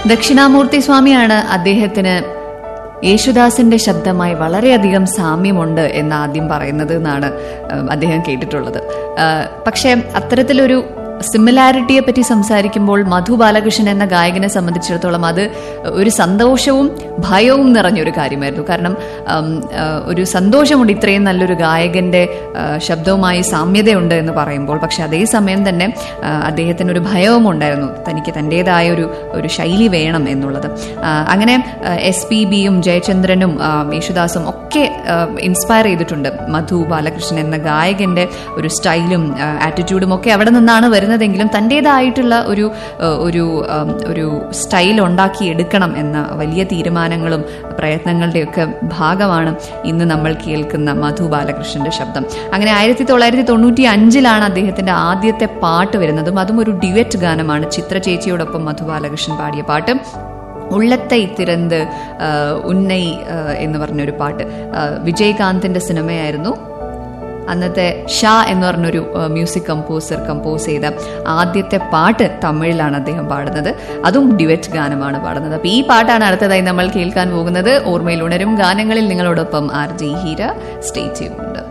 ദക്ഷിണാമൂർത്തി സ്വാമിയാണ് അദ്ദേഹത്തിന് യേശുദാസിന്റെ ശബ്ദമായി വളരെയധികം സാമ്യമുണ്ട് എന്ന് ആദ്യം പറയുന്നത് എന്നാണ് ഉം, അദ്ദേഹം കേട്ടിട്ടുള്ളത് ആ, പക്ഷേ അത്തരത്തിലൊരു സിമിലാരിറ്റിയെ പറ്റി സംസാരിക്കുമ്പോൾ മധു ബാലകൃഷ്ണൻ എന്ന ഗായകനെ സംബന്ധിച്ചിടത്തോളം അത് ഒരു സന്തോഷവും ഭയവും നിറഞ്ഞൊരു കാര്യമായിരുന്നു കാരണം ഉം, ആ, ഒരു സന്തോഷമുണ്ട് ഇത്രയും നല്ലൊരു ഗായകന്റെ ആ, ശബ്ദവുമായി സാമ്യതയുണ്ട് എന്ന് പറയുമ്പോൾ പക്ഷെ അതേസമയം തന്നെ ആ, അദ്ദേഹത്തിന് ഒരു ഭയവും ഉണ്ടായിരുന്നു തനിക്ക് തൻ്റെതായ ഒരു ഒരു ശൈലി വേണം എന്നുള്ളത് ആ, അങ്ങനെ എസ് പി ബിയും ജയചന്ദ്രനും ആ, യേശുദാസും ഒക്കെ ഇൻസ്പയർ ചെയ്തിട്ടുണ്ട് മധു ബാലകൃഷ്ണൻ എന്ന ഗായകന്റെ ഒരു സ്റ്റൈലും ആറ്റിറ്റ്യൂഡും ഒക്കെ അവിടെ നിന്നാണ് വരുന്നതെങ്കിലും തൻ്റെതായിട്ടുള്ള ഒരു ആ, ഒരു ആം, ഒരു സ്റ്റൈൽ ഉണ്ടാക്കി എടുക്കണം എന്ന വലിയ തീരുമാനങ്ങളും പ്രയത്നങ്ങളുടെയൊക്കെ ഭാഗമാണ് ഇന്ന് നമ്മൾ കേൾക്കുന്ന മധു ബാലകൃഷ്ണന്റെ ശബ്ദം അങ്ങനെ ആയിരത്തി തൊള്ളായിരത്തി തൊണ്ണൂറ്റി അഞ്ചിലാണ് അദ്ദേഹത്തിന്റെ ആദ്യത്തെ പാട്ട് വരുന്നതും അതും ഒരു ഡ്യുവറ്റ് ഗാനമാണ് ചിത്ര ചേച്ചിയോടൊപ്പം മധു ബാലകൃഷ്ണൻ പാടിയ പാട്ട് ഉള്ളത്തെ തിരന്ത് ആ, ഉന്നൈ ആ, എന്ന് പറഞ്ഞൊരു പാട്ട് ആ, വിജയകാന്തിന്റെ സിനിമയായിരുന്നു അന്നത്തെ ഷാ എന്ന് പറഞ്ഞൊരു ആ, മ്യൂസിക് കമ്പോസർ കമ്പോസ് ചെയ്ത ആദ്യത്തെ പാട്ട് തമിഴിലാണ് അദ്ദേഹം പാടുന്നത് അതും ഡ്യുവറ്റ് ഗാനമാണ് പാടുന്നത് അപ്പൊ ഈ പാട്ടാണ് അടുത്തതായി നമ്മൾ കേൾക്കാൻ പോകുന്നത് ഓർമ്മയിൽ ഉണരും ഗാനങ്ങളിൽ നിങ്ങളോടൊപ്പം ആർ ജി ഹീര സ്റ്റേ ചെയ്യുന്നുണ്ട്